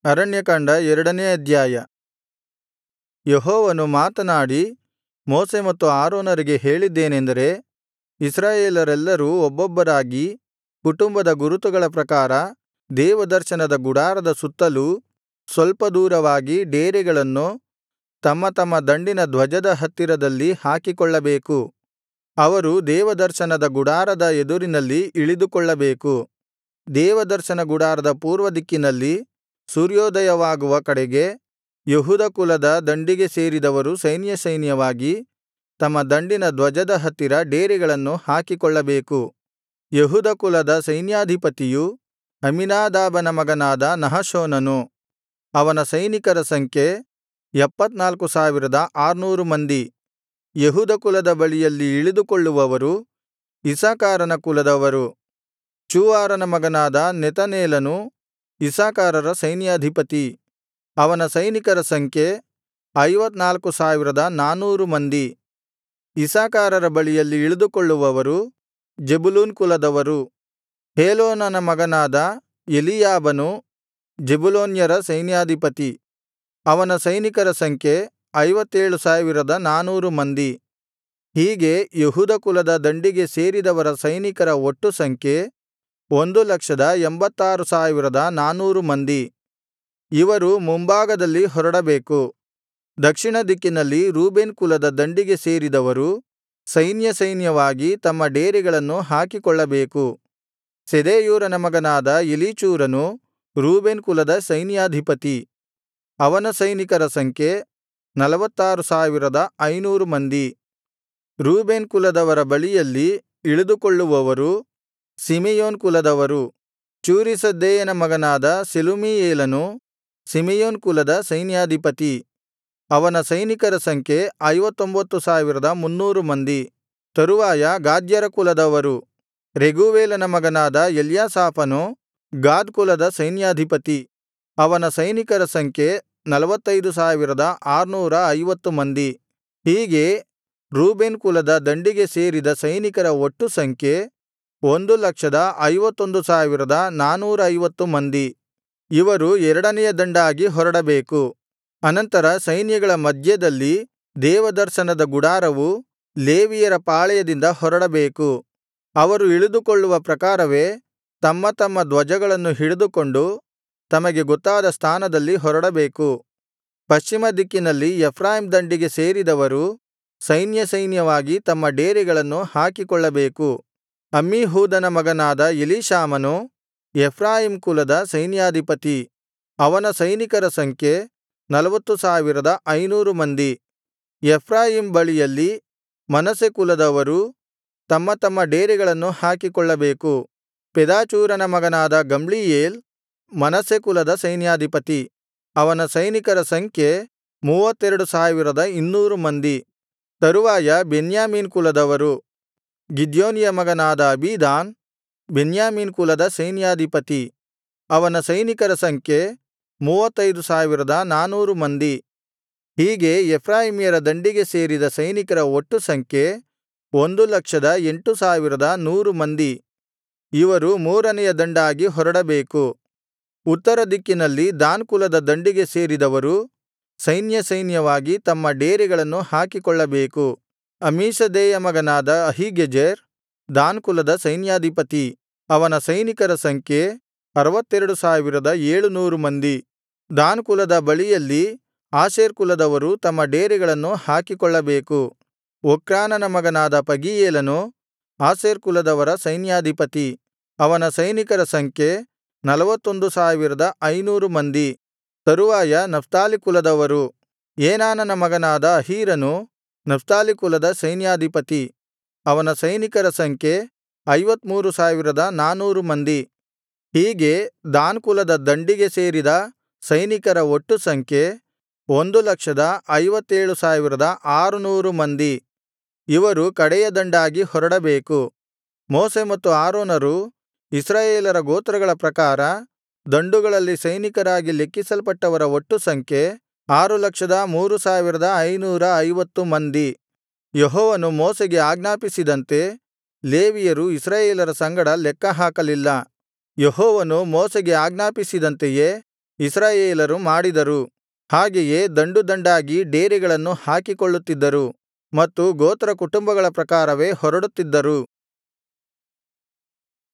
ಅರಣ್ಯಕಾಂಡ ಎರಡನೇ ಅಧ್ಯಾಯ ಯೆಹೋವನು ಮಾತನಾಡಿ ಮೋಶೆ ಮತ್ತು ಆರೋನರಿಗೆ ಹೇಳಿದ್ದೇನೆಂದರೆ ಇಸ್ರಾಯೇಲರೆಲ್ಲರೂ ಒಬ್ಬೊಬ್ಬರಾಗಿ ಕುಟುಂಬದ ಗುರುತುಗಳ ಪ್ರಕಾರ ದೇವದರ್ಶನದ ಗುಡಾರದ ಸುತ್ತಲೂ ಸ್ವಲ್ಪ ದೂರವಾಗಿ ಡೇರೆಗಳನ್ನು ತಮ್ಮ ತಮ್ಮ ದಂಡಿನ ಧ್ವಜದ ಹತ್ತಿರದಲ್ಲಿ ಹಾಕಿಕೊಳ್ಳಬೇಕು ಅವರು ದೇವದರ್ಶನದ ಗುಡಾರದ ಎದುರಿನಲ್ಲಿ ಇಳಿದುಕೊಳ್ಳಬೇಕು ದೇವದರ್ಶನ ಗುಡಾರದ ಪೂರ್ವದಿಕ್ಕಿನಲ್ಲಿ ಸೂರ್ಯೋದಯವಾಗುವ ಕಡೆಗೆ ಯೆಹೂದ ಕುಲದ ದಂಡಿಗೆ ಸೇರಿದವರು ಸೈನ್ಯಸೈನ್ಯವಾಗಿ ತಮ್ಮ ದಂಡಿನ ಧ್ವಜದ ಹತ್ತಿರ ಡೇರೆಗಳನ್ನು ಹಾಕಿಕೊಳ್ಳಬೇಕು ಯೆಹೂದ ಕುಲದ ಸೈನ್ಯಾಧಿಪತಿಯು ಅಮ್ಮೀನಾದಾಬನ ಮಗನಾದ ನಹಶೋನನು ಅವನ ಸೈನಿಕರ ಸಂಖ್ಯೆ ಎಪ್ಪತ್ನಾಲ್ಕು ಸಾವಿರದ ಆರ್ನೂರು ಮಂದಿ ಯೆಹೂದ ಕುಲದ ಬಳಿಯಲ್ಲಿ ಇಳಿದುಕೊಳ್ಳುವವರು ಇಸ್ಸಾಕಾರನ ಕುಲದವರು ಚೂವಾರನ ಮಗನಾದ ನೆತನೇಲನು ಇಸ್ಸಾಕಾರರ ಸೈನ್ಯಾಧಿಪತಿ ಅವನ ಸೈನಿಕರ ಸಂಖ್ಯೆ ಐವತ್ನಾಲ್ಕು ಸಾವಿರದ ನಾನೂರು ಮಂದಿ ಇಸ್ಸಾಕಾರರ ಬಳಿಯಲ್ಲಿ ಇಳಿದುಕೊಳ್ಳುವವರು ಜೆಬುಲೂನ್ ಕುಲದವರು ಹೇಲೋನನ ಮಗನಾದ ಎಲೀಯಾಬನು ಜೆಬುಲೂನ್ಯರ ಸೈನ್ಯಾಧಿಪತಿ ಅವನ ಸೈನಿಕರ ಸಂಖ್ಯೆ ಐವತ್ತೇಳು ಸಾವಿರದ ನಾನೂರು ಮಂದಿ ಹೀಗೆ ಯೆಹೂದ ಕುಲದ ದಂಡಿಗೆ ಸೇರಿದವರ ಸೈನಿಕರ ಒಟ್ಟು ಸಂಖ್ಯೆ ಒಂದು ಲಕ್ಷದ ಎಂಭತ್ತಾರು ಸಾವಿರದ ನಾನೂರು ಮಂದಿ ಇವರು ಮುಂಭಾಗದಲ್ಲಿ ಹೊರಡಬೇಕು ದಕ್ಷಿಣ ದಿಕ್ಕಿನಲ್ಲಿ ರೂಬೇನ್ ಕುಲದ ದಂಡಿಗೆ ಸೇರಿದವರು ಸೈನ್ಯಸೈನ್ಯವಾಗಿ ತಮ್ಮ ಡೇರೆಗಳನ್ನು ಹಾಕಿಕೊಳ್ಳಬೇಕು ಶೆದೇಯೂರನ ಮಗನಾದ ಎಲೀಚೂರನು ರೂಬೇನ್ ಕುಲದ ಸೈನ್ಯಾಧಿಪತಿ ಅವನ ಸೈನಿಕರ ಸಂಖ್ಯೆ ನಲವತ್ತಾರು ಸಾವಿರದ ಐನೂರು ಮಂದಿ ರೂಬೇನ್ ಕುಲದವರ ಬಳಿಯಲ್ಲಿ ಇಳಿದುಕೊಳ್ಳುವವರು ಸಿಮೆಯೋನ್ ಕುಲದವರು ಚೂರೀಷದ್ದೈಯನ ಮಗನಾದ ಶೆಲುಮೀಯೇಲನು ಸಿಮೆಯೋನ್ ಕುಲದ ಸೈನ್ಯಾಧಿಪತಿ ಅವನ ಸೈನಿಕರ ಸಂಖ್ಯೆ ಐವತ್ತೊಂಬತ್ತು ಸಾವಿರದ ಮುನ್ನೂರು ಮಂದಿ ತರುವಾಯ ಗಾದ್ಯರ ಕುಲದವರು ರೆಗೂವೇಲನ ಮಗನಾದ ಎಲ್ಯಾಸಾಫನು ಗಾದ್ ಕುಲದ ಸೈನ್ಯಾಧಿಪತಿ ಅವನ ಸೈನಿಕರ ಸಂಖ್ಯೆ ನಲವತ್ತೈದು ಸಾವಿರದ ಆರ್ನೂರ ಐವತ್ತು ಮಂದಿ ಹೀಗೆ ರೂಬೇನ್ ಕುಲದ ದಂಡಿಗೆ ಸೇರಿದ ಸೈನಿಕರ ಒಟ್ಟು ಸಂಖ್ಯೆ ಒಂದು ಲಕ್ಷದ ಐವತ್ತೊಂದು ಸಾವಿರದ ನಾನೂರ ಐವತ್ತು ಮಂದಿ ಇವರು ಎರಡನೆಯ ದಂಡಾಗಿ ಹೊರಡಬೇಕು ಅನಂತರ ಸೈನ್ಯಗಳ ಮಧ್ಯದಲ್ಲಿ ದೇವದರ್ಶನದ ಗುಡಾರವು ಲೇವಿಯರ ಪಾಳೆಯದಿಂದ ಹೊರಡಬೇಕು ಅವರು ಇಳಿದುಕೊಳ್ಳುವ ಪ್ರಕಾರವೇ ತಮ್ಮ ತಮ್ಮ ಧ್ವಜಗಳನ್ನು ಹಿಡಿದುಕೊಂಡು ತಮಗೆ ಗೊತ್ತಾದ ಸ್ಥಾನದಲ್ಲಿ ಹೊರಡಬೇಕು ಪಶ್ಚಿಮ ದಿಕ್ಕಿನಲ್ಲಿ ಎಫ್ರಾಯೀಮ್ ದಂಡಿಗೆ ಸೇರಿದವರು ಸೈನ್ಯಸೈನ್ಯವಾಗಿ ತಮ್ಮ ಡೇರೆಗಳನ್ನು ಹಾಕಿಕೊಳ್ಳಬೇಕು ಅಮ್ಮೀಹೂದನ ಮಗನಾದ ಎಲೀಷಾಮನು ಎಫ್ರಾಯೀಮ್ ಕುಲದ ಸೈನ್ಯಾಧಿಪತಿ ಅವನ ಸೈನಿಕರ ಸಂಖ್ಯೆ ನಲ್ವತ್ತು ಸಾವಿರದ ಐನೂರು ಮಂದಿ ಎಫ್ರಾಯೀಮ್ ಬಳಿಯಲ್ಲಿ ಮನಸ್ಸೆ ಕುಲದವರೂ ತಮ್ಮ ತಮ್ಮ ಡೇರೆಗಳನ್ನು ಹಾಕಿಕೊಳ್ಳಬೇಕು ಪೆದಾಚೂರನ ಮಗನಾದ ಗಮ್ಲೀಯೇಲ್ ಮನಸ್ಸೆ ಕುಲದ ಸೈನ್ಯಾಧಿಪತಿ ಅವನ ಸೈನಿಕರ ಸಂಖ್ಯೆ ಮೂವತ್ತೆರಡು ಸಾವಿರದ ಇನ್ನೂರು ಮಂದಿ ತರುವಾಯ ಬೆನ್ಯಾಮೀನ್ ಕುಲದವರು ಗಿದ್ಯೋನಿಯ ಮಗನಾದ ಅಬೀದಾನ್ ಬೆನ್ಯಾಮೀನ್ ಕುಲದ ಸೈನ್ಯಾಧಿಪತಿ ಅವನ ಸೈನಿಕರ ಸಂಖ್ಯೆ ಮೂವತ್ತೈದು ಸಾವಿರದ ನಾನೂರು ಮಂದಿ ಹೀಗೆ ಎಫ್ರಾಯೀಮ್ಯರ ದಂಡಿಗೆ ಸೇರಿದ ಸೈನಿಕರ ಒಟ್ಟು ಸಂಖ್ಯೆ ಒಂದು ಲಕ್ಷದ ಎಂಟು ಸಾವಿರದ ನೂರು ಮಂದಿ ಇವರು ಮೂರನೆಯ ದಂಡಾಗಿ ಹೊರಡಬೇಕು ಉತ್ತರ ದಿಕ್ಕಿನಲ್ಲಿ ದಾನ್ ಕುಲದ ದಂಡಿಗೆ ಸೇರಿದವರು ಸೈನ್ಯಸೈನ್ಯವಾಗಿ ತಮ್ಮ ಡೇರೆಗಳನ್ನು ಹಾಕಿಕೊಳ್ಳಬೇಕು ಅಮ್ಮೀಷದ್ದೈಯ ಮಗನಾದ ಅಹೀಗೆಜೆರ್ ದಾನ್ ಕುಲದ ಸೈನ್ಯಾಧಿಪತಿ ಅವನ ಸೈನಿಕರ ಸಂಖ್ಯೆ ಅರವತ್ತೆರಡು ಸಾವಿರದ ಏಳುನೂರು ಮಂದಿ ದಾನ್ ಕುಲದ ಬಳಿಯಲ್ಲಿ ಆಶೇರ್ ಕುಲದವರು ತಮ್ಮ ಡೇರೆಗಳನ್ನು ಹಾಕಿಕೊಳ್ಳಬೇಕು ಒಕ್ರಾನನ ಮಗನಾದ ಪಗೀಯೇಲನು ಆಶೇರ್ ಕುಲದವರ ಸೈನ್ಯಾಧಿಪತಿ ಅವನ ಸೈನಿಕರ ಸಂಖ್ಯೆ ನಲವತ್ತೊಂದು ಸಾವಿರದ ಐನೂರು ಮಂದಿ ತರುವಾಯ ನಫ್ತಾಲಿ ಕುಲದವರು ಏನಾನನ ಮಗನಾದ ಅಹೀರನು ನಫ್ತಾಲಿ ಕುಲದ ಸೈನ್ಯಾಧಿಪತಿ ಅವನ ಸೈನಿಕರ ಸಂಖ್ಯೆ ಐವತ್ಮೂರು ಸಾವಿರದ ನಾನೂರು ಮಂದಿ ಹೀಗೆ ದಾನ್ ಕುಲದ ದಂಡಿಗೆ ಸೇರಿದ ಸೈನಿಕರ ಒಟ್ಟು ಸಂಖ್ಯೆ ಒಂದು ಲಕ್ಷದ ಐವತ್ತೇಳು ಸಾವಿರದ ಆರುನೂರು ಮಂದಿ ಇವರು ಕಡೆಯ ದಂಡಾಗಿ ಹೊರಡಬೇಕು ಮೋಶೆ ಮತ್ತು ಆರೋನರು ಇಸ್ರಾಯೇಲರ ಗೋತ್ರಗಳ ಪ್ರಕಾರ ದಂಡುಗಳಲ್ಲಿ ಸೈನಿಕರಾಗಿ ಲೆಕ್ಕಿಸಲ್ಪಟ್ಟವರ ಒಟ್ಟು ಸಂಖ್ಯೆ ಆರು ಲಕ್ಷದ ಮೂರು ಸಾವಿರದ ಐನೂರ ಐವತ್ತು ಮಂದಿ ಯೆಹೋವನು ಮೋಶೆಗೆ ಆಜ್ಞಾಪಿಸಿದಂತೆ ಲೇವಿಯರು ಇಸ್ರಾಯೇಲರ ಸಂಗಡ ಲೆಕ್ಕ ಹಾಕಲಿಲ್ಲ ಯೆಹೋವನು ಮೋಶೆಗೆ ಆಜ್ಞಾಪಿಸಿದಂತೆಯೇ ಇಸ್ರಾಯೇಲರು ಮಾಡಿದರು ಹಾಗೆಯೇ ದಂಡುದಂಡಾಗಿ ಡೇರೆಗಳನ್ನು ಹಾಕಿಕೊಳ್ಳುತ್ತಿದ್ದರು ಮತ್ತು ಗೋತ್ರಕುಟುಂಬಗಳ ಪ್ರಕಾರವೇ ಹೊರಡುತ್ತಿದ್ದರು